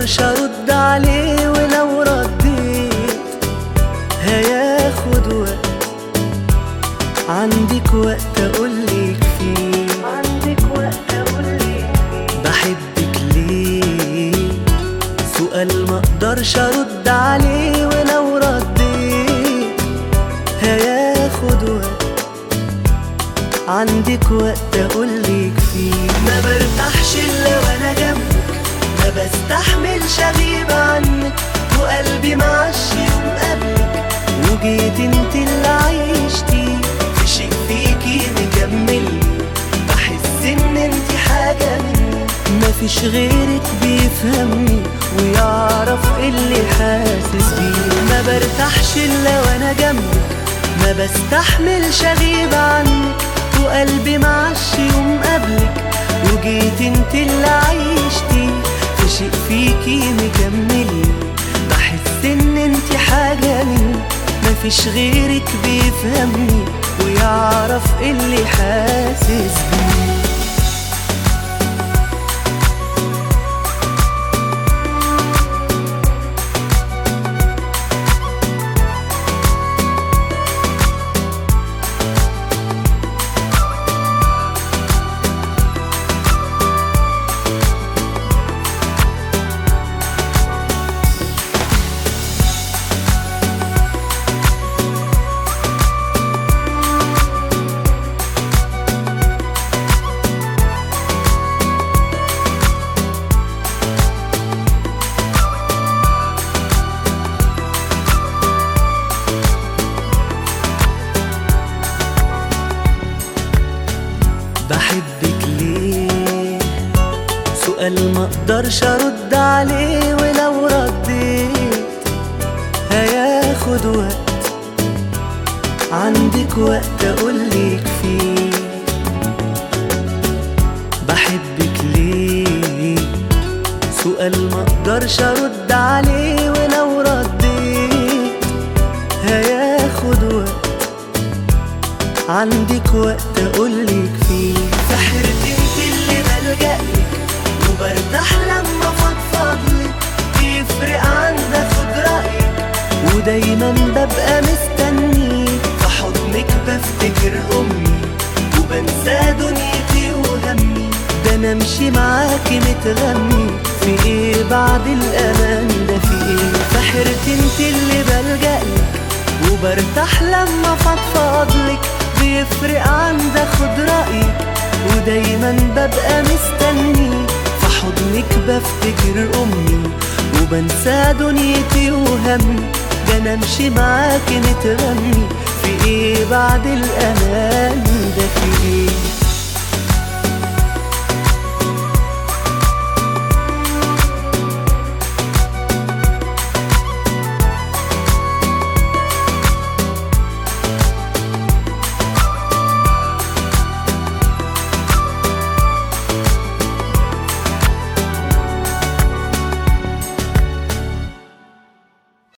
مقدرش ارد عليه ولو رديت هياخد وقت عندك وقت اقولك فيه عندك وقت اقولك بحبك ليه سؤال مقدرش ارد عليه ولو رديت هياخد وقت عندك وقت اقولك فيه ما برتاحش الا وانا جنبك ما بستحملش اغيب عنك وقلبي معش يوم قبلك وجيت انت اللي عيشتي في شيء فيكي مكملني بحس ان انت حاجة مني مفيش غيرك بيفهمني ويعرف اللي حاسس بيه ما برتاحش الا وانا جنبك ما بستحملش اغيب عنك وقلبي معش يوم قبلك وجيت انت اللي عيشتي في شيء فيكي مكملني بحس ان انت حاجة مني مفيش غيرك بيفهمني ويعرف اللي حاسس بيه بحبك ليه سؤال مقدرش ارد عليه ولو رديت هياخد وقت عندك وقت اقولك فيه بحبك ليه سؤال مقدرش ارد عليه ولو رديت هياخد وقت عندك وقت اقولك فيه سحرت انت اللي بلجألك وبرتاح لما فضفضلك بيفرق عندي اخد رأيك ودايما ببقى مستنيك في حضنك بفتكر امي وبنسى دنيتي وهمي ده انا امشي معاكي متغني في ايه بعد الامان ده في ايه سحرت انت اللي بلجألك وبرتاح لما فضفضلك بيفرق عندي اخد رأيك ودايما ببقى مستني في حضنك بفتكر امي وبنسى دنيتي وهمي ده انا امشي معاكي نتغني في ايه بعد الامان ده في ايه